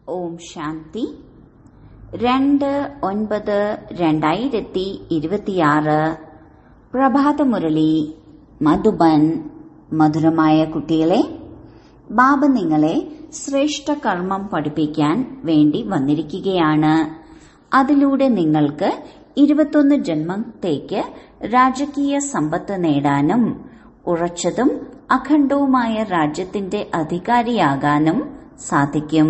ഓം ശാന്തി രണ്ട് ഒൻപത് രണ്ടായിരത്തി ഇരുപത്തിയാറ് പ്രഭാതമുരളി മധുബൻ മധുരമായ കുട്ടികളെ ബാബ നിങ്ങളെ ശ്രേഷ്ഠ കർമ്മം പഠിപ്പിക്കാൻ വേണ്ടി വന്നിരിക്കുകയാണ് അതിലൂടെ നിങ്ങൾക്ക് ഇരുപത്തൊന്ന് ജന്മത്തേക്ക് രാജകീയ സമ്പത്ത് നേടാനും ഉറച്ചതും അഖണ്ഡവുമായ രാജ്യത്തിന്റെ അധികാരിയാകാനും സാധിക്കും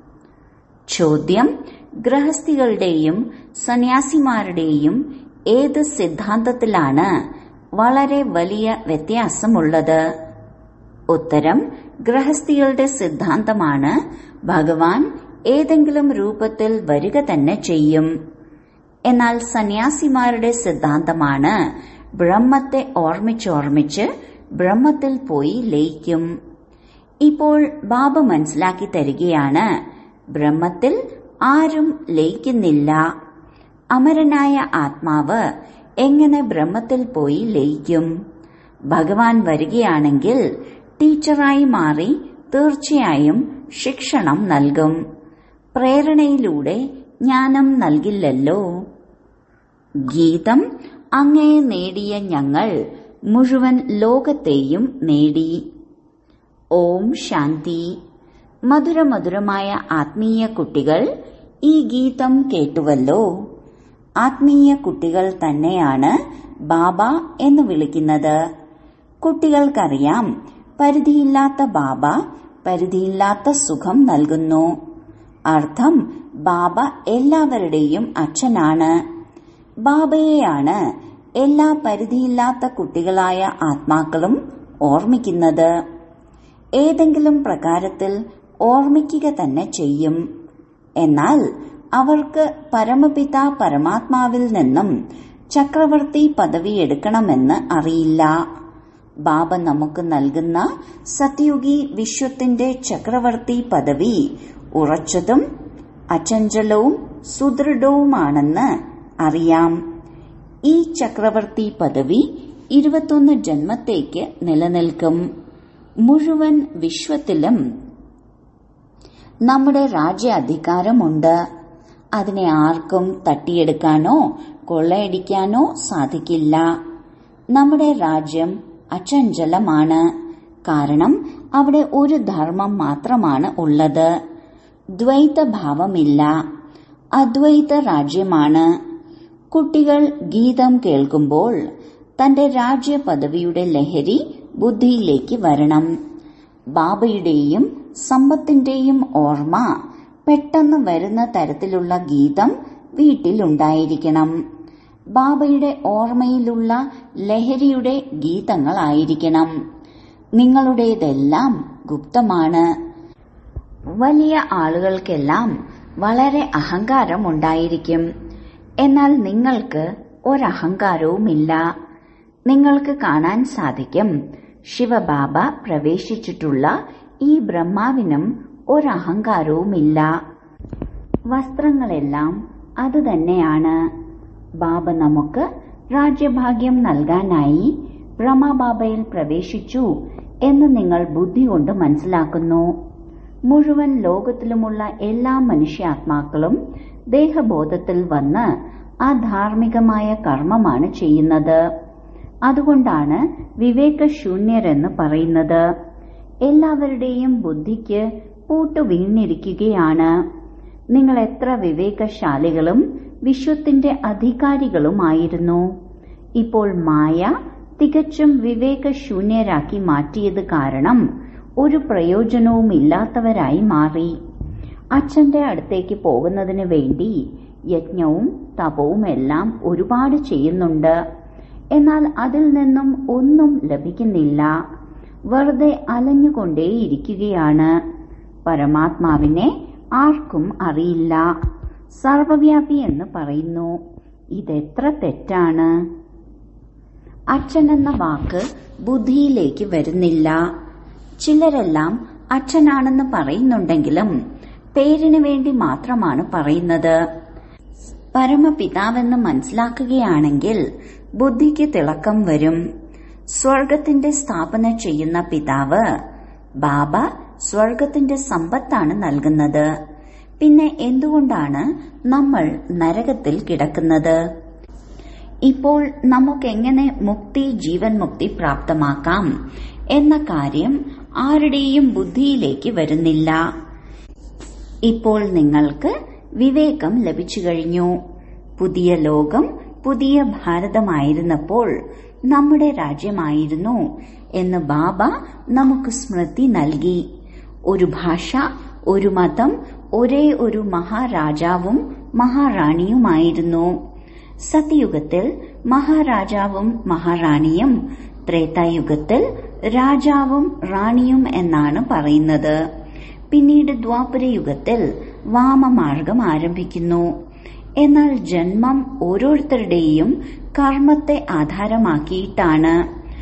ചോദ്യം ഗൃഹസ്ഥികളുടെയും സന്യാസിമാരുടെയും ഏത് സിദ്ധാന്തത്തിലാണ് വളരെ വലിയ വ്യത്യാസമുള്ളത് ഉത്തരം ഗൃഹസ്ഥികളുടെ സിദ്ധാന്തമാണ് ഭഗവാൻ ഏതെങ്കിലും രൂപത്തിൽ വരിക തന്നെ ചെയ്യും എന്നാൽ സന്യാസിമാരുടെ സിദ്ധാന്തമാണ് ബ്രഹ്മത്തെ ഓർമ്മിച്ചോർമ്മിച്ച് ബ്രഹ്മത്തിൽ പോയി ലയിക്കും ഇപ്പോൾ ബാബ മനസ്സിലാക്കി തരികയാണ് ബ്രഹ്മത്തിൽ ആരും ലയിക്കുന്നില്ല അമരനായ ആത്മാവ് എങ്ങനെ ബ്രഹ്മത്തിൽ പോയി ലയിക്കും ഭഗവാൻ വരികയാണെങ്കിൽ ടീച്ചറായി മാറി തീർച്ചയായും ശിക്ഷണം നൽകും പ്രേരണയിലൂടെ ജ്ഞാനം നൽകില്ലല്ലോ ഗീതം അങ്ങേ നേടിയ ഞങ്ങൾ മുഴുവൻ ലോകത്തെയും നേടി ഓം ശാന്തി മധുരമധുരമായ ആത്മീയ കുട്ടികൾ ഈ ഗീതം കേട്ടുവല്ലോ ആത്മീയ കുട്ടികൾ തന്നെയാണ് ബാബ എന്ന് വിളിക്കുന്നത് കുട്ടികൾക്കറിയാം പരിധിയില്ലാത്ത ബാബ പരിധിയില്ലാത്ത സുഖം നൽകുന്നു അർത്ഥം ബാബ എല്ലാവരുടെയും അച്ഛനാണ് ബാബയെയാണ് എല്ലാ പരിധിയില്ലാത്ത കുട്ടികളായ ആത്മാക്കളും ഓർമ്മിക്കുന്നത് ഏതെങ്കിലും പ്രകാരത്തിൽ ഓർമ്മിക്കുക തന്നെ ചെയ്യും എന്നാൽ അവർക്ക് പരമപിത പരമാത്മാവിൽ നിന്നും ചക്രവർത്തി പദവി എടുക്കണമെന്ന് അറിയില്ല ബാബ നമുക്ക് നൽകുന്ന സത്യുഗി വിശ്വത്തിന്റെ ചക്രവർത്തി പദവി ഉറച്ചതും അചഞ്ചലവും സുദൃഢവുമാണെന്ന് അറിയാം ഈ ചക്രവർത്തി പദവി ഇരുപത്തൊന്ന് ജന്മത്തേക്ക് നിലനിൽക്കും മുഴുവൻ വിശ്വത്തിലും നമ്മുടെ രാജ്യാധികാരമുണ്ട് അതിനെ ആർക്കും തട്ടിയെടുക്കാനോ കൊള്ളയടിക്കാനോ സാധിക്കില്ല നമ്മുടെ രാജ്യം അചഞ്ചലമാണ് കാരണം അവിടെ ഒരു ധർമ്മം മാത്രമാണ് ഉള്ളത് ദ്വൈത ഭാവമില്ല അദ്വൈത രാജ്യമാണ് കുട്ടികൾ ഗീതം കേൾക്കുമ്പോൾ തന്റെ രാജ്യ പദവിയുടെ ലഹരി ബുദ്ധിയിലേക്ക് വരണം ബാബയുടെയും സമ്പത്തിന്റെയും ഓർമ്മ പെട്ടെന്ന് വരുന്ന തരത്തിലുള്ള ഗീതം വീട്ടിലുണ്ടായിരിക്കണം ബാബയുടെ ഓർമ്മയിലുള്ള ലഹരിയുടെ ഗീതങ്ങളായിരിക്കണം നിങ്ങളുടേതെല്ലാം ഗുപ്തമാണ് വലിയ ആളുകൾക്കെല്ലാം വളരെ അഹങ്കാരം ഉണ്ടായിരിക്കും എന്നാൽ നിങ്ങൾക്ക് ഒരഹങ്കാരവുമില്ല നിങ്ങൾക്ക് കാണാൻ സാധിക്കും ശിവബാബ പ്രവേശിച്ചിട്ടുള്ള ഈ ബ്രഹ്മാവിനും ഒരഹങ്കാരവുമില്ല വസ്ത്രങ്ങളെല്ലാം അതുതന്നെയാണ് ബാബ നമുക്ക് രാജ്യഭാഗ്യം നൽകാനായി ബ്രഹ്മബാബയിൽ പ്രവേശിച്ചു എന്ന് നിങ്ങൾ ബുദ്ധി കൊണ്ട് മനസ്സിലാക്കുന്നു മുഴുവൻ ലോകത്തിലുമുള്ള എല്ലാ മനുഷ്യാത്മാക്കളും ദേഹബോധത്തിൽ വന്ന് അധാർമികമായ കർമ്മമാണ് ചെയ്യുന്നത് അതുകൊണ്ടാണ് വിവേകശൂന്യരെന്ന് പറയുന്നത് എല്ലാവരുടെയും ബുദ്ധിക്ക് പൂട്ടു വീണിരിക്കുകയാണ് നിങ്ങൾ എത്ര വിവേകശാലികളും വിശ്വത്തിന്റെ അധികാരികളുമായിരുന്നു ഇപ്പോൾ മായ തികച്ചും വിവേകശൂന്യരാക്കി മാറ്റിയത് കാരണം ഒരു പ്രയോജനവുമില്ലാത്തവരായി മാറി അച്ഛന്റെ അടുത്തേക്ക് പോകുന്നതിന് വേണ്ടി യജ്ഞവും തപവും എല്ലാം ഒരുപാട് ചെയ്യുന്നുണ്ട് എന്നാൽ അതിൽ നിന്നും ഒന്നും ലഭിക്കുന്നില്ല വെറുതെ അലഞ്ഞുകൊണ്ടേയിരിക്കുകയാണ് പരമാത്മാവിനെ ആർക്കും അറിയില്ല സർവവ്യാപി എന്ന് പറയുന്നു ഇതെത്ര തെറ്റാണ് അച്ഛൻ എന്ന വാക്ക് ബുദ്ധിയിലേക്ക് വരുന്നില്ല ചിലരെല്ലാം അച്ഛനാണെന്ന് പറയുന്നുണ്ടെങ്കിലും പേരിന് വേണ്ടി മാത്രമാണ് പറയുന്നത് പരമപിതാവെന്ന് മനസ്സിലാക്കുകയാണെങ്കിൽ ബുദ്ധിക്ക് തിളക്കം വരും സ്വർഗത്തിന്റെ സ്ഥാപന ചെയ്യുന്ന പിതാവ് ബാബ സ്വർഗത്തിന്റെ സമ്പത്താണ് നൽകുന്നത് പിന്നെ എന്തുകൊണ്ടാണ് നമ്മൾ നരകത്തിൽ കിടക്കുന്നത് ഇപ്പോൾ നമുക്കെങ്ങനെ മുക്തി ജീവൻ മുക്തി പ്രാപ്തമാക്കാം എന്ന കാര്യം ആരുടെയും ബുദ്ധിയിലേക്ക് വരുന്നില്ല ഇപ്പോൾ നിങ്ങൾക്ക് വിവേകം ലഭിച്ചു കഴിഞ്ഞു പുതിയ ലോകം പുതിയ ഭാരതമായിരുന്നപ്പോൾ നമ്മുടെ രാജ്യമായിരുന്നു എന്ന് ബാബ നമുക്ക് സ്മൃതി നൽകി ഒരു ഭാഷ ഒരു മതം ഒരേ ഒരു മഹാരാജാവും മഹാറാണിയുമായിരുന്നു സത്യയുഗത്തിൽ മഹാരാജാവും മഹാറാണിയും ത്രേതായുഗത്തിൽ രാജാവും റാണിയും എന്നാണ് പറയുന്നത് പിന്നീട് ദ്വാപരയുഗത്തിൽ വാമമാർഗം ആരംഭിക്കുന്നു എന്നാൽ ജന്മം ഓരോരുത്തരുടെയും കർമ്മത്തെ ആധാരമാക്കിയിട്ടാണ്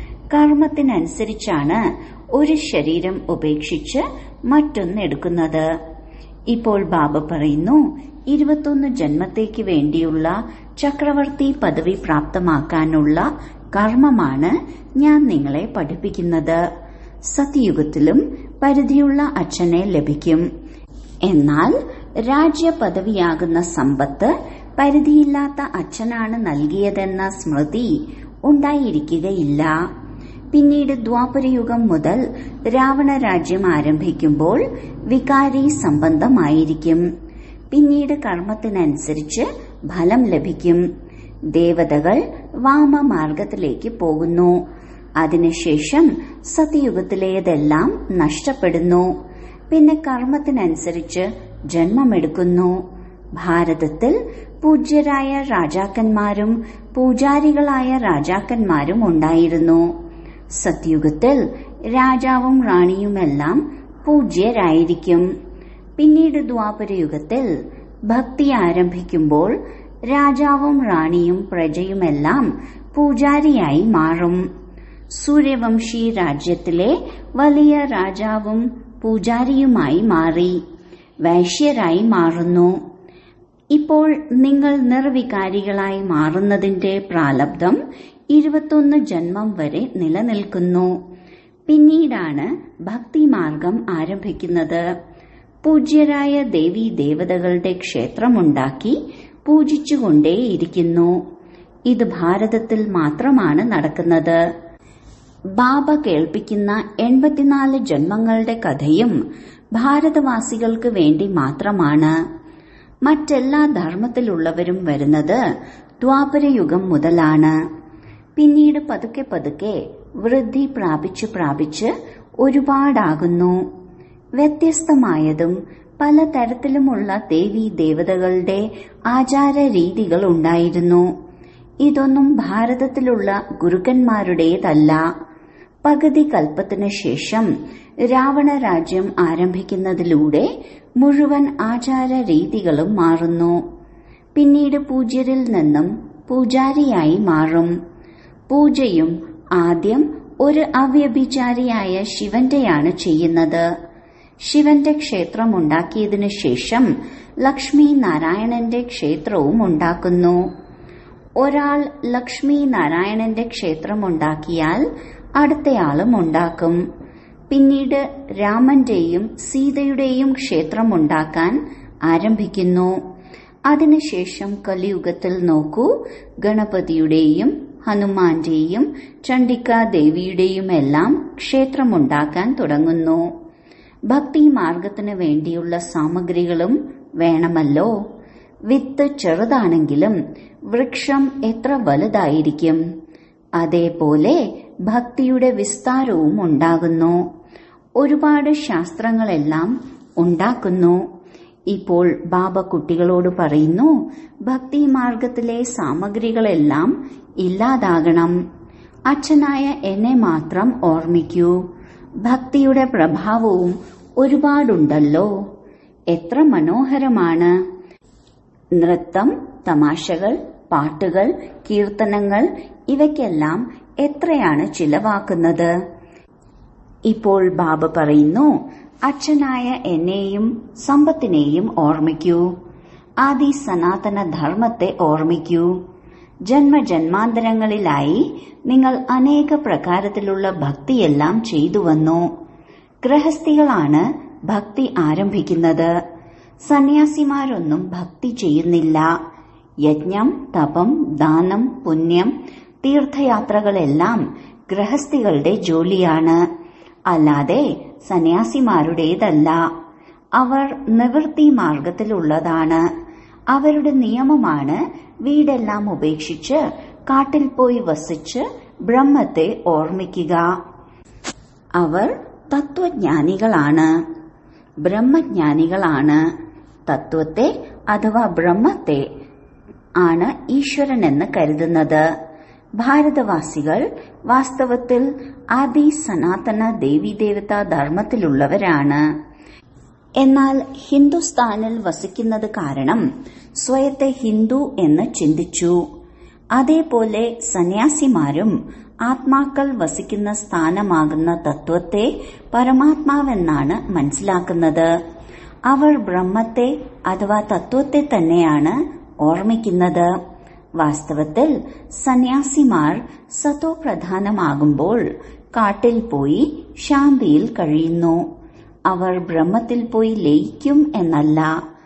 കർമ്മത്തിനനുസരിച്ചാണ് ഒരു ശരീരം ഉപേക്ഷിച്ച് മറ്റൊന്നെടുക്കുന്നത് ഇപ്പോൾ ബാബ പറയുന്നു ഇരുപത്തൊന്ന് ജന്മത്തേക്ക് വേണ്ടിയുള്ള ചക്രവർത്തി പദവി പ്രാപ്തമാക്കാനുള്ള കർമ്മമാണ് ഞാൻ നിങ്ങളെ പഠിപ്പിക്കുന്നത് സത്യയുഗത്തിലും പരിധിയുള്ള അച്ഛനെ ലഭിക്കും എന്നാൽ രാജ്യപദവിയാകുന്ന സമ്പത്ത് പരിധിയില്ലാത്ത അച്ഛനാണ് നൽകിയതെന്ന സ്മൃതി ഉണ്ടായിരിക്കുകയില്ല പിന്നീട് ദ്വാപരയുഗം മുതൽ രാവണ രാജ്യം ആരംഭിക്കുമ്പോൾ വികാരി സംബന്ധമായിരിക്കും പിന്നീട് കർമ്മത്തിനനുസരിച്ച് ഫലം ലഭിക്കും ദേവതകൾ വാമമാർഗത്തിലേക്ക് പോകുന്നു അതിനുശേഷം സത്യയുഗത്തിലേതെല്ലാം നഷ്ടപ്പെടുന്നു പിന്നെ കർമ്മത്തിനനുസരിച്ച് ജന്മമെടുക്കുന്നു ഭാരതത്തിൽ പൂജ്യരായ രാജാക്കന്മാരും പൂജാരികളായ രാജാക്കന്മാരും ഉണ്ടായിരുന്നു സത്യുഗത്തിൽ രാജാവും റാണിയുമെല്ലാം പൂജ്യരായിരിക്കും പിന്നീട് ദ്വാപരയുഗത്തിൽ ഭക്തി ആരംഭിക്കുമ്പോൾ രാജാവും റാണിയും പ്രജയുമെല്ലാം പൂജാരിയായി മാറും സൂര്യവംശി രാജ്യത്തിലെ വലിയ രാജാവും പൂജാരിയുമായി മാറി വൈശ്യരായി മാറുന്നു ഇപ്പോൾ നിങ്ങൾ നിർവികാരികളായി മാറുന്നതിന്റെ പ്രാലബ്ധം ഇരുപത്തൊന്ന് ജന്മം വരെ നിലനിൽക്കുന്നു പിന്നീടാണ് ഭക്തിമാർഗം ആരംഭിക്കുന്നത് പൂജ്യരായ ദേവീ ദേവതകളുടെ ക്ഷേത്രമുണ്ടാക്കി പൂജിച്ചുകൊണ്ടേയിരിക്കുന്നു ഇത് ഭാരതത്തിൽ മാത്രമാണ് നടക്കുന്നത് ബാബ കേൾപ്പിക്കുന്ന എൺപത്തിനാല് ജന്മങ്ങളുടെ കഥയും ഭാരതവാസികൾക്ക് വേണ്ടി മാത്രമാണ് മറ്റെല്ലാ ധർമ്മത്തിലുള്ളവരും വരുന്നത് ദ്വാപരയുഗം മുതലാണ് പിന്നീട് പതുക്കെ പതുക്കെ വൃദ്ധി പ്രാപിച്ച് പ്രാപിച്ച് ഒരുപാടാകുന്നു വ്യത്യസ്തമായതും പലതരത്തിലുമുള്ള ദേവീ ദേവതകളുടെ ആചാര രീതികൾ ഉണ്ടായിരുന്നു ഇതൊന്നും ഭാരതത്തിലുള്ള ഗുരുക്കന്മാരുടേതല്ല പകുതി കൽപ്പത്തിനു ശേഷം രാവണ രാജ്യം ആരംഭിക്കുന്നതിലൂടെ മുഴുവൻ ആചാര രീതികളും മാറുന്നു പിന്നീട് പൂജ്യരിൽ നിന്നും പൂജാരിയായി മാറും പൂജയും ആദ്യം ഒരു അവ്യഭിചാരിയായ ശിവന്റെയാണ് ചെയ്യുന്നത് ശിവന്റെ ക്ഷേത്രം ഉണ്ടാക്കിയതിനു ശേഷം ലക്ഷ്മി നാരായണന്റെ ക്ഷേത്രവും ഉണ്ടാക്കുന്നു ഒരാൾ ലക്ഷ്മി നാരായണന്റെ ക്ഷേത്രം ഉണ്ടാക്കിയാൽ അടുത്തയാളും ഉണ്ടാക്കും പിന്നീട് രാമന്റെയും സീതയുടെയും ക്ഷേത്രം ഉണ്ടാക്കാൻ ആരംഭിക്കുന്നു അതിനുശേഷം കലിയുഗത്തിൽ നോക്കൂ ഗണപതിയുടെയും ഹനുമാന്റെയും ചണ്ഡിക ദേവിയുടെയുമെല്ലാം ക്ഷേത്രമുണ്ടാക്കാൻ തുടങ്ങുന്നു ഭക്തി മാർഗത്തിനു വേണ്ടിയുള്ള സാമഗ്രികളും വേണമല്ലോ വിത്ത് ചെറുതാണെങ്കിലും വൃക്ഷം എത്ര വലുതായിരിക്കും അതേപോലെ ഭക്തിയുടെ വിസ്താരവും ഉണ്ടാകുന്നു ഒരുപാട് ശാസ്ത്രങ്ങളെല്ലാം ഉണ്ടാക്കുന്നു ഇപ്പോൾ ബാബ കുട്ടികളോട് പറയുന്നു ഭക്തി മാർഗത്തിലെ സാമഗ്രികളെല്ലാം ഇല്ലാതാകണം അച്ഛനായ എന്നെ മാത്രം ഓർമ്മിക്കൂ ഭക്തിയുടെ പ്രഭാവവും ഒരുപാടുണ്ടല്ലോ എത്ര മനോഹരമാണ് നൃത്തം തമാശകൾ പാട്ടുകൾ കീർത്തനങ്ങൾ ഇവയ്ക്കെല്ലാം എത്രയാണ് ചിലവാക്കുന്നത് ഇപ്പോൾ ബാബ പറയുന്നു അച്ഛനായ എന്നെയും സമ്പത്തിനെയും ഓർമ്മിക്കൂ ആദി സനാതന ധർമ്മത്തെ ഓർമ്മിക്കൂ ജന്മജന്മാന്തരങ്ങളിലായി നിങ്ങൾ അനേക പ്രകാരത്തിലുള്ള ഭക്തിയെല്ലാം ചെയ്തു വന്നു ഗൃഹസ്ഥികളാണ് ഭക്തി ആരംഭിക്കുന്നത് സന്യാസിമാരൊന്നും ഭക്തി ചെയ്യുന്നില്ല യജ്ഞം തപം ദാനം പുണ്യം തീർത്ഥയാത്രകളെല്ലാം ഗൃഹസ്ഥികളുടെ ജോലിയാണ് അല്ലാതെ സന്യാസിമാരുടേതല്ല അവർ നിവൃത്തി മാർഗത്തിലുള്ളതാണ് അവരുടെ നിയമമാണ് വീടെല്ലാം ഉപേക്ഷിച്ച് കാട്ടിൽ പോയി വസിച്ച് ബ്രഹ്മത്തെ ഓർമ്മിക്കുക അവർ തത്വജ്ഞാനികളാണ് ബ്രഹ്മജ്ഞാനികളാണ് തത്വത്തെ അഥവാ ബ്രഹ്മത്തെ ആണ് ഈശ്വരൻ എന്ന് കരുതുന്നത് ഭാരതവാസികൾ വാസ്തവത്തിൽ ആദി സനാതന ദേവീദേവതാ ധർമ്മത്തിലുള്ളവരാണ് എന്നാൽ ഹിന്ദുസ്ഥാനിൽ വസിക്കുന്നത് കാരണം സ്വയത്തെ ഹിന്ദു എന്ന് ചിന്തിച്ചു അതേപോലെ സന്യാസിമാരും ആത്മാക്കൾ വസിക്കുന്ന സ്ഥാനമാകുന്ന തത്വത്തെ പരമാത്മാവെന്നാണ് മനസ്സിലാക്കുന്നത് അവർ ബ്രഹ്മത്തെ അഥവാ തത്വത്തെ തന്നെയാണ് ഓർമ്മിക്കുന്നത് വാസ്തവത്തിൽ സന്യാസിമാർ സത്തോ പ്രധാനമാകുമ്പോൾ കാട്ടിൽ പോയി ശാന്തിയിൽ കഴിയുന്നു അവർ ബ്രഹ്മത്തിൽ പോയി ലയിക്കും എന്നല്ല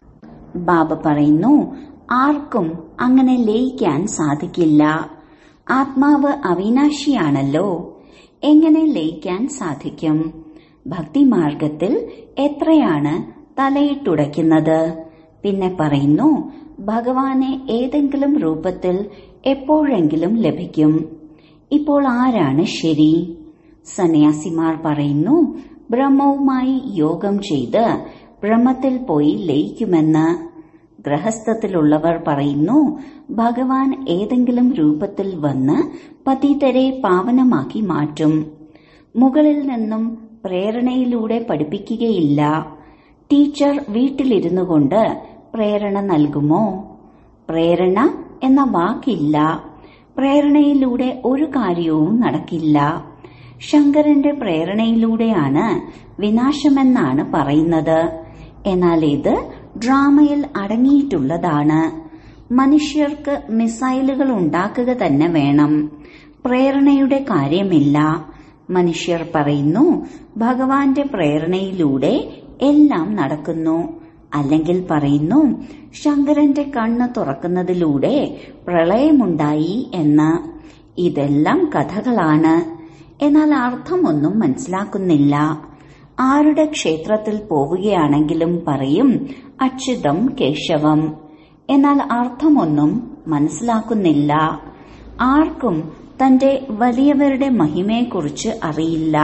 ബാബ പറയുന്നു ആർക്കും അങ്ങനെ ലയിക്കാൻ സാധിക്കില്ല ആത്മാവ് അവിനാശിയാണല്ലോ എങ്ങനെ ലയിക്കാൻ സാധിക്കും ഭക്തിമാർഗത്തിൽ എത്രയാണ് തലയിട്ടുടയ്ക്കുന്നത് പിന്നെ പറയുന്നു ഭഗവാനെ ഏതെങ്കിലും രൂപത്തിൽ എപ്പോഴെങ്കിലും ലഭിക്കും ഇപ്പോൾ ആരാണ് ശരി സന്യാസിമാർ പറയുന്നു ബ്രഹ്മവുമായി യോഗം ചെയ്ത് ബ്രഹ്മത്തിൽ പോയി ലയിക്കുമെന്ന് ഗ്രഹസ്ഥത്തിലുള്ളവർ പറയുന്നു ഭഗവാൻ ഏതെങ്കിലും രൂപത്തിൽ വന്ന് പതിതരെ പാവനമാക്കി മാറ്റും മുകളിൽ നിന്നും പ്രേരണയിലൂടെ പഠിപ്പിക്കുകയില്ല ടീച്ചർ വീട്ടിലിരുന്നു കൊണ്ട് പ്രേരണ നൽകുമോ പ്രേരണ എന്ന വാക്കില്ല പ്രേരണയിലൂടെ ഒരു കാര്യവും നടക്കില്ല ശങ്കരന്റെ പ്രേരണയിലൂടെയാണ് വിനാശമെന്നാണ് പറയുന്നത് എന്നാൽ ഇത് ഡ്രാമയിൽ അടങ്ങിയിട്ടുള്ളതാണ് മനുഷ്യർക്ക് മിസൈലുകൾ ഉണ്ടാക്കുക തന്നെ വേണം പ്രേരണയുടെ കാര്യമില്ല മനുഷ്യർ പറയുന്നു ഭഗവാന്റെ പ്രേരണയിലൂടെ എല്ലാം നടക്കുന്നു അല്ലെങ്കിൽ പറയുന്നു ശങ്കരന്റെ കണ്ണ് തുറക്കുന്നതിലൂടെ പ്രളയമുണ്ടായി എന്ന് ഇതെല്ലാം കഥകളാണ് എന്നാൽ അർത്ഥമൊന്നും മനസ്സിലാക്കുന്നില്ല ആരുടെ ക്ഷേത്രത്തിൽ പോവുകയാണെങ്കിലും പറയും അച്യുതം കേശവം എന്നാൽ അർത്ഥമൊന്നും മനസ്സിലാക്കുന്നില്ല ആർക്കും തന്റെ വലിയവരുടെ മഹിമയെക്കുറിച്ച് അറിയില്ല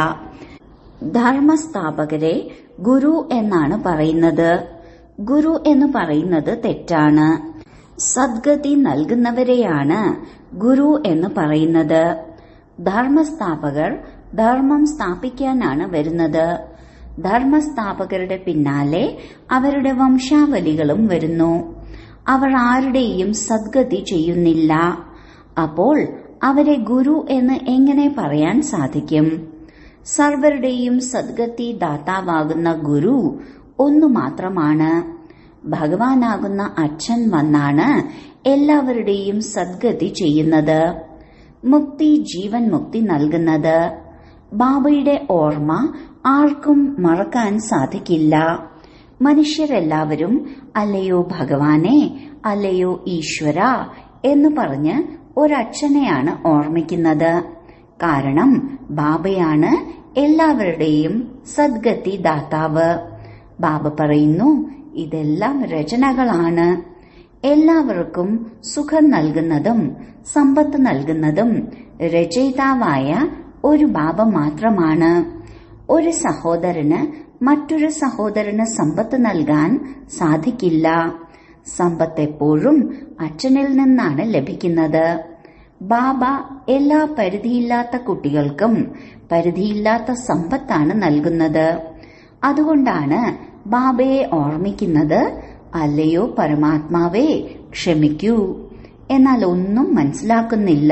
ധർമ്മസ്ഥാപകരെ ഗുരു എന്നാണ് പറയുന്നത് ഗുരു എന്ന് പറയുന്നത് തെറ്റാണ് സദ്ഗതി നൽകുന്നവരെയാണ് ഗുരു എന്ന് പറയുന്നത് ധർമ്മസ്ഥാപകർ ധർമ്മം സ്ഥാപിക്കാനാണ് വരുന്നത് ധർമ്മസ്ഥാപകരുടെ പിന്നാലെ അവരുടെ വംശാവലികളും വരുന്നു അവർ ആരുടെയും സദ്ഗതി ചെയ്യുന്നില്ല അപ്പോൾ അവരെ ഗുരു എന്ന് എങ്ങനെ പറയാൻ സാധിക്കും സർവരുടെയും സദ്ഗതി ദാതാവാകുന്ന ഗുരു ഒന്നു മാത്രമാണ് ഭഗവാനാകുന്ന അച്ഛൻ വന്നാണ് എല്ലാവരുടെയും സദ്ഗതി ചെയ്യുന്നത് മുക്തി ജീവൻ മുക്തി നൽകുന്നത് ബാബയുടെ ഓർമ്മ ആർക്കും മറക്കാൻ സാധിക്കില്ല മനുഷ്യരെല്ലാവരും അല്ലയോ ഭഗവാനെ അല്ലയോ ഈശ്വര എന്ന് പറഞ്ഞ് ഒരച്ഛനെയാണ് ഓർമ്മിക്കുന്നത് കാരണം ബാബയാണ് എല്ലാവരുടെയും സദ്ഗതി ദാതാവ് ബാബ പറയുന്നു ഇതെല്ലാം രചനകളാണ് എല്ലാവർക്കും സുഖം നൽകുന്നതും സമ്പത്ത് നൽകുന്നതും രചയിതാവായ ഒരു ബാബ മാത്രമാണ് ഒരു സഹോദരന് മറ്റൊരു സഹോദരന് സമ്പത്ത് നൽകാൻ സാധിക്കില്ല സമ്പത്ത് എപ്പോഴും അച്ഛനിൽ നിന്നാണ് ലഭിക്കുന്നത് ബാബ എല്ലാ പരിധിയില്ലാത്ത കുട്ടികൾക്കും പരിധിയില്ലാത്ത സമ്പത്താണ് നൽകുന്നത് അതുകൊണ്ടാണ് ബാബയെ ഓർമ്മിക്കുന്നത് അല്ലയോ പരമാത്മാവേ ക്ഷമിക്കൂ എന്നാൽ ഒന്നും മനസ്സിലാക്കുന്നില്ല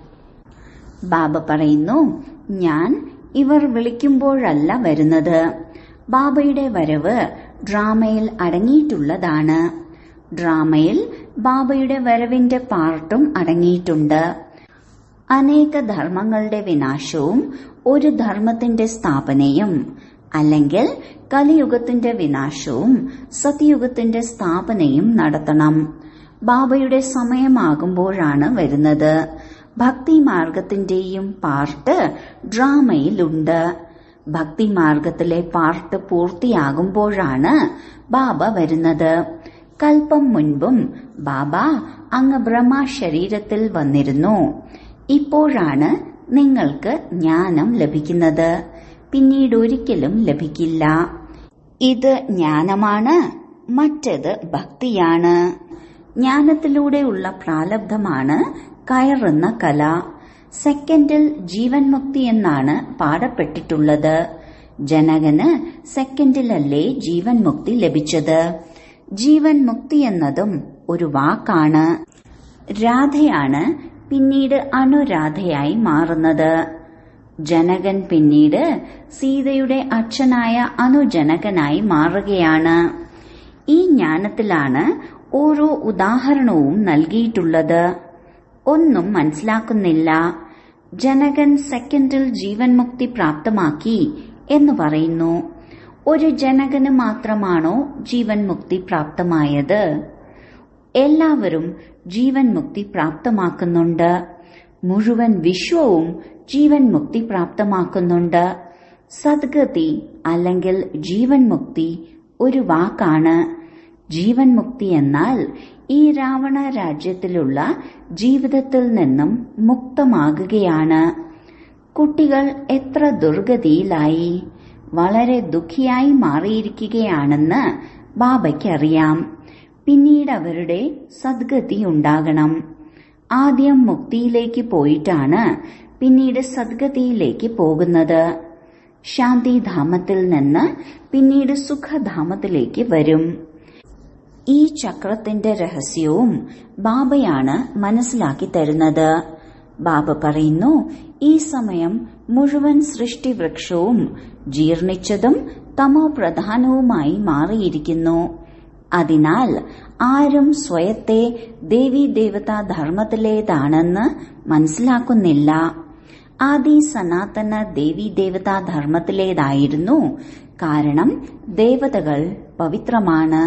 ബാബ പറയുന്നു ഞാൻ ഇവർ വിളിക്കുമ്പോഴല്ല വരുന്നത് ബാബയുടെ വരവ് ഡ്രാമയിൽ അടങ്ങിയിട്ടുള്ളതാണ് ഡ്രാമയിൽ ബാബയുടെ വരവിന്റെ പാർട്ടും അടങ്ങിയിട്ടുണ്ട് അനേക ധർമ്മങ്ങളുടെ വിനാശവും ഒരു ധർമ്മത്തിന്റെ സ്ഥാപനയും അല്ലെങ്കിൽ കലിയുഗത്തിന്റെ വിനാശവും സത്യയുഗത്തിന്റെ സ്ഥാപനയും നടത്തണം ബാബയുടെ സമയമാകുമ്പോഴാണ് വരുന്നത് ഭക്തി മാർഗത്തിന്റെയും പാർട്ട് ഡ്രാമയിലുണ്ട് ഭക്തി മാർഗത്തിലെ പാർട്ട് പൂർത്തിയാകുമ്പോഴാണ് ബാബ വരുന്നത് കൽപ്പം മുൻപും ബാബ അങ്ങ് ബ്രഹ്മ ശരീരത്തിൽ വന്നിരുന്നു ഇപ്പോഴാണ് നിങ്ങൾക്ക് ജ്ഞാനം ലഭിക്കുന്നത് പിന്നീട് ഒരിക്കലും ലഭിക്കില്ല ഇത് ജ്ഞാനമാണ് മറ്റത് ഭക്തിയാണ് ജ്ഞാനത്തിലൂടെയുള്ള പ്രാലബ്ധമാണ് കയറുന്ന കല സെക്കൻഡിൽ ജീവൻ മുക്തി എന്നാണ് പാടപ്പെട്ടിട്ടുള്ളത് ജനകന് സെക്കൻഡിലല്ലേ ജീവൻ മുക്തി ലഭിച്ചത് ജീവൻ മുക്തി എന്നതും ഒരു വാക്കാണ് രാധയാണ് പിന്നീട് അനുരാധയായി മാറുന്നത് ജനകൻ പിന്നീട് സീതയുടെ അച്ഛനായ അനുജനകനായി മാറുകയാണ് ഈ ജ്ഞാനത്തിലാണ് ഓരോ ഉദാഹരണവും നൽകിയിട്ടുള്ളത് ഒന്നും മനസ്സിലാക്കുന്നില്ല ജനകൻ സെക്കൻഡിൽ ജീവൻ മുക്തി പ്രാപ്തമാക്കി എന്ന് പറയുന്നു ഒരു ജനകന് മാത്രമാണോ ജീവൻ മുക്തി പ്രാപ്തമായത് എല്ലാവരും ജീവൻ മുക്തി പ്രാപ്തമാക്കുന്നുണ്ട് മുഴുവൻ വിശ്വവും ജീവൻ മുക്തി പ്രാപ്തമാക്കുന്നുണ്ട് സദ്ഗതി അല്ലെങ്കിൽ ജീവൻ മുക്തി ഒരു വാക്കാണ് ജീവൻ മുക്തി എന്നാൽ ഈ രാവണ രാജ്യത്തിലുള്ള ജീവിതത്തിൽ നിന്നും മുക്തമാകുകയാണ് കുട്ടികൾ എത്ര ദുർഗതിയിലായി വളരെ ദുഃഖിയായി മാറിയിരിക്കുകയാണെന്ന് ബാബയ്ക്കറിയാം പിന്നീട് അവരുടെ സദ്ഗതി ഉണ്ടാകണം ആദ്യം മുക്തിയിലേക്ക് പോയിട്ടാണ് പിന്നീട് സദ്ഗതിയിലേക്ക് പോകുന്നത് ശാന്തിധാമത്തിൽ നിന്ന് പിന്നീട് സുഖധാമത്തിലേക്ക് വരും ഈ ചക്രത്തിന്റെ രഹസ്യവും ബാബയാണ് മനസ്സിലാക്കി തരുന്നത് ബാബ പറയുന്നു ഈ സമയം മുഴുവൻ സൃഷ്ടിവൃക്ഷവും ജീർണിച്ചതും തമോ പ്രധാനവുമായി മാറിയിരിക്കുന്നു അതിനാൽ ആരും സ്വയത്തെ ദേവീ ദേവതാ ധർമ്മത്തിലേതാണെന്ന് മനസ്സിലാക്കുന്നില്ല ആദി സനാതന ദേവീ ദേവതാ ധർമ്മത്തിലേതായിരുന്നു കാരണം ദേവതകൾ പവിത്രമാണ്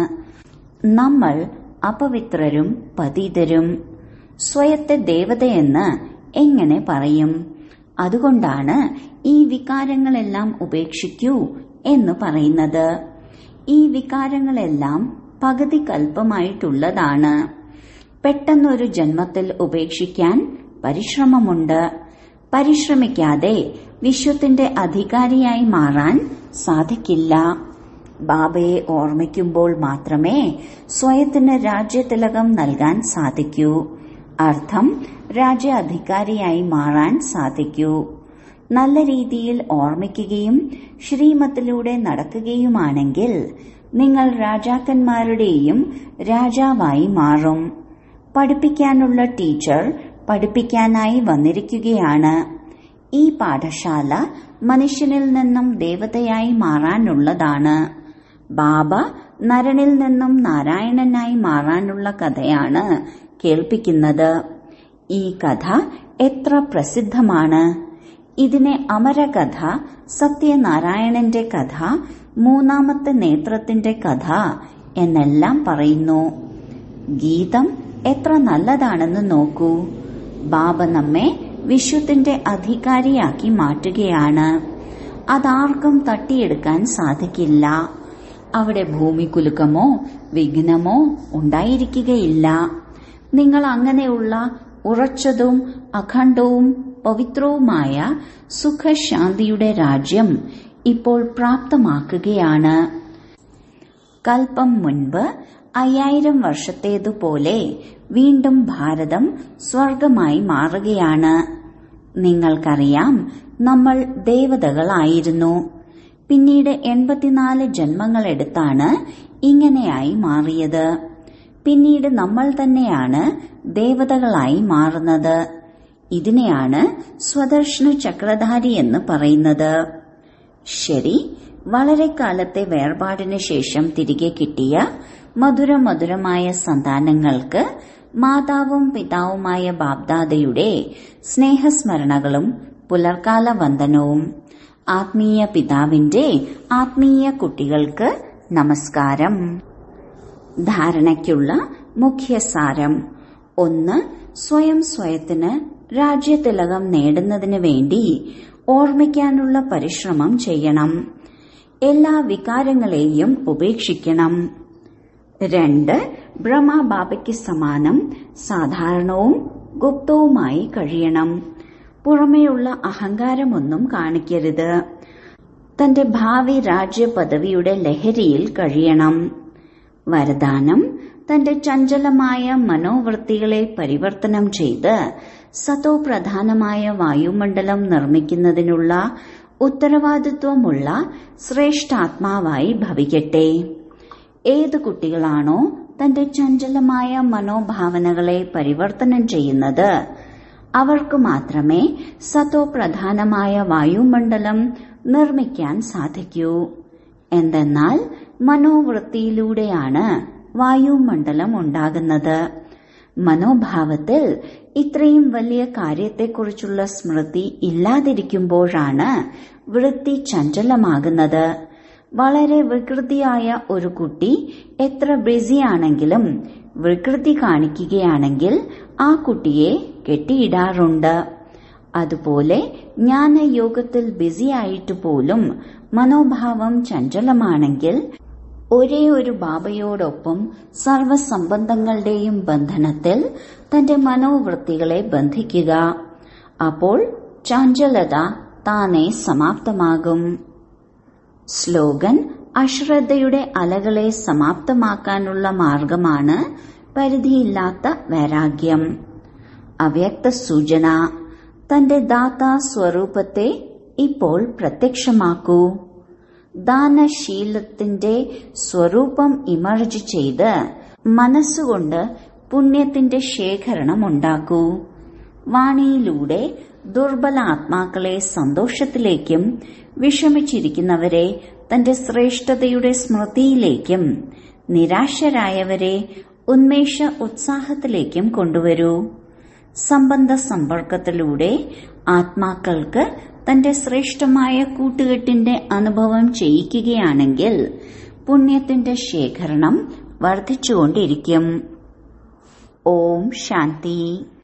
നമ്മൾ അപവിത്രരും പതിതരും സ്വയത്തെ ദേവതയെന്ന് എങ്ങനെ പറയും അതുകൊണ്ടാണ് ഈ വികാരങ്ങളെല്ലാം ഉപേക്ഷിക്കൂ എന്ന് പറയുന്നത് ഈ വികാരങ്ങളെല്ലാം പകുതി കൽപ്പമായിട്ടുള്ളതാണ് പെട്ടെന്നൊരു ജന്മത്തിൽ ഉപേക്ഷിക്കാൻ പരിശ്രമമുണ്ട് പരിശ്രമിക്കാതെ വിശ്വത്തിന്റെ അധികാരിയായി മാറാൻ സാധിക്കില്ല ബാബയെ ഓർമ്മിക്കുമ്പോൾ മാത്രമേ സ്വയത്തിന് രാജ്യതിലകം നൽകാൻ സാധിക്കൂ അർത്ഥം രാജ്യാധികാരിയായി മാറാൻ സാധിക്കൂ നല്ല രീതിയിൽ ഓർമ്മിക്കുകയും ശ്രീമത്തിലൂടെ നടക്കുകയുമാണെങ്കിൽ നിങ്ങൾ രാജാക്കന്മാരുടെയും രാജാവായി മാറും പഠിപ്പിക്കാനുള്ള ടീച്ചർ പഠിപ്പിക്കാനായി വന്നിരിക്കുകയാണ് ഈ പാഠശാല മനുഷ്യനിൽ നിന്നും ദേവതയായി മാറാനുള്ളതാണ് ബാബ നരനിൽ നിന്നും നാരായണനായി മാറാനുള്ള കഥയാണ് കേൾപ്പിക്കുന്നത് ഈ കഥ എത്ര പ്രസിദ്ധമാണ് ഇതിനെ അമരകഥ സത്യനാരായണന്റെ കഥ മൂന്നാമത്തെ നേത്രത്തിന്റെ കഥ എന്നെല്ലാം പറയുന്നു ഗീതം എത്ര നല്ലതാണെന്ന് നോക്കൂ ബാബ നമ്മെ വിശ്വത്തിന്റെ അധികാരിയാക്കി മാറ്റുകയാണ് അതാർക്കും തട്ടിയെടുക്കാൻ സാധിക്കില്ല അവിടെ ഭൂമികുലുക്കമോ വിഘ്നമോ ഉണ്ടായിരിക്കുകയില്ല നിങ്ങൾ അങ്ങനെയുള്ള ഉറച്ചതും അഖണ്ഡവും പവിത്രവുമായ സുഖശാന്തിയുടെ രാജ്യം ഇപ്പോൾ പ്രാപ്തമാക്കുകയാണ് കൽപ്പം മുൻപ് അയ്യായിരം വർഷത്തേതുപോലെ വീണ്ടും ഭാരതം സ്വർഗമായി മാറുകയാണ് നിങ്ങൾക്കറിയാം നമ്മൾ ദേവതകളായിരുന്നു പിന്നീട് എൺപത്തിനാല് ജന്മങ്ങളെടുത്താണ് ഇങ്ങനെയായി മാറിയത് പിന്നീട് നമ്മൾ തന്നെയാണ് ദേവതകളായി മാറുന്നത് ഇതിനെയാണ് സ്വദർശന ചക്രധാരി എന്ന് പറയുന്നത് ശരി വളരെ കാലത്തെ വേർപാടിന് ശേഷം തിരികെ കിട്ടിയ മധുര മധുരമായ സന്താനങ്ങൾക്ക് മാതാവും പിതാവുമായ ബാബ്ദാദയുടെ സ്നേഹസ്മരണകളും പുലർക്കാല വന്ദനവും ആത്മീയ പിതാവിന്റെ ആത്മീയ കുട്ടികൾക്ക് നമസ്കാരം ധാരണയ്ക്കുള്ള മുഖ്യസാരം ഒന്ന് സ്വയം സ്വയത്തിന് രാജ്യതിലകം നേടുന്നതിന് വേണ്ടി ഓർമ്മിക്കാനുള്ള പരിശ്രമം ചെയ്യണം എല്ലാ വികാരങ്ങളെയും ഉപേക്ഷിക്കണം രണ്ട് ബ്രഹ്മബാബയ്ക്ക് സമാനം സാധാരണവും ഗുപ്തവുമായി കഴിയണം പുറമേയുള്ള അഹങ്കാരമൊന്നും കാണിക്കരുത് തന്റെ ഭാവി രാജ്യ പദവിയുടെ ലഹരിയിൽ കഴിയണം വരദാനം തന്റെ ചഞ്ചലമായ മനോവൃത്തികളെ പരിവർത്തനം ചെയ്ത് സതോ പ്രധാനമായ വായുമണ്ഡലം നിർമ്മിക്കുന്നതിനുള്ള ഉത്തരവാദിത്വമുള്ള ശ്രേഷ്ഠാത്മാവായി ഭവിക്കട്ടെ ഏത് കുട്ടികളാണോ തന്റെ ചഞ്ചലമായ മനോഭാവനകളെ പരിവർത്തനം ചെയ്യുന്നത് അവർക്ക് മാത്രമേ സതോ പ്രധാനമായ വായുമണ്ഡലം നിർമ്മിക്കാൻ സാധിക്കൂ എന്തെന്നാൽ മനോവൃത്തിയിലൂടെയാണ് വായുമണ്ഡലം ഉണ്ടാകുന്നത് മനോഭാവത്തിൽ ഇത്രയും വലിയ കാര്യത്തെക്കുറിച്ചുള്ള സ്മൃതി ഇല്ലാതിരിക്കുമ്പോഴാണ് വൃത്തി ചഞ്ചലമാകുന്നത് വളരെ വികൃതിയായ ഒരു കുട്ടി എത്ര ബിസിയാണെങ്കിലും വികൃതി കാണിക്കുകയാണെങ്കിൽ ആ കുട്ടിയെ കെട്ടിയിടാറുണ്ട് അതുപോലെ ജ്ഞാനയോഗത്തിൽ ബിസിയായിട്ട് പോലും മനോഭാവം ചഞ്ചലമാണെങ്കിൽ ഒരേ ഒരു ബാബയോടൊപ്പം സർവസംബന്ധങ്ങളുടെയും ബന്ധനത്തിൽ തന്റെ മനോവൃത്തികളെ ബന്ധിക്കുക അപ്പോൾ ചഞ്ചലത താനെ സമാപ്തമാകും സ്ലോഗൻ അശ്രദ്ധയുടെ അലകളെ സമാപ്തമാക്കാനുള്ള മാർഗമാണ് പരിധിയില്ലാത്ത വൈരാഗ്യം അവ്യക്ത സൂചന തന്റെ ദാതാ സ്വരൂപത്തെ ഇപ്പോൾ പ്രത്യക്ഷമാക്കൂ ദാനശീലത്തിന്റെ സ്വരൂപം ഇമർജ് ചെയ്ത് മനസ്സുകൊണ്ട് പുണ്യത്തിന്റെ ശേഖരണം ഉണ്ടാക്കൂ വാണിയിലൂടെ ദുർബല ആത്മാക്കളെ സന്തോഷത്തിലേക്കും വിഷമിച്ചിരിക്കുന്നവരെ തന്റെ ശ്രേഷ്ഠതയുടെ സ്മൃതിയിലേക്കും നിരാശരായവരെ ഉന്മേഷ ഉത്സാഹത്തിലേക്കും കൊണ്ടുവരൂ സംബന്ധ സമ്പർക്കത്തിലൂടെ ആത്മാക്കൾക്ക് തന്റെ ശ്രേഷ്ഠമായ കൂട്ടുകെട്ടിന്റെ അനുഭവം ചെയ്യിക്കുകയാണെങ്കിൽ പുണ്യത്തിന്റെ ശേഖരണം വർദ്ധിച്ചുകൊണ്ടിരിക്കും ഓം ശാന്തി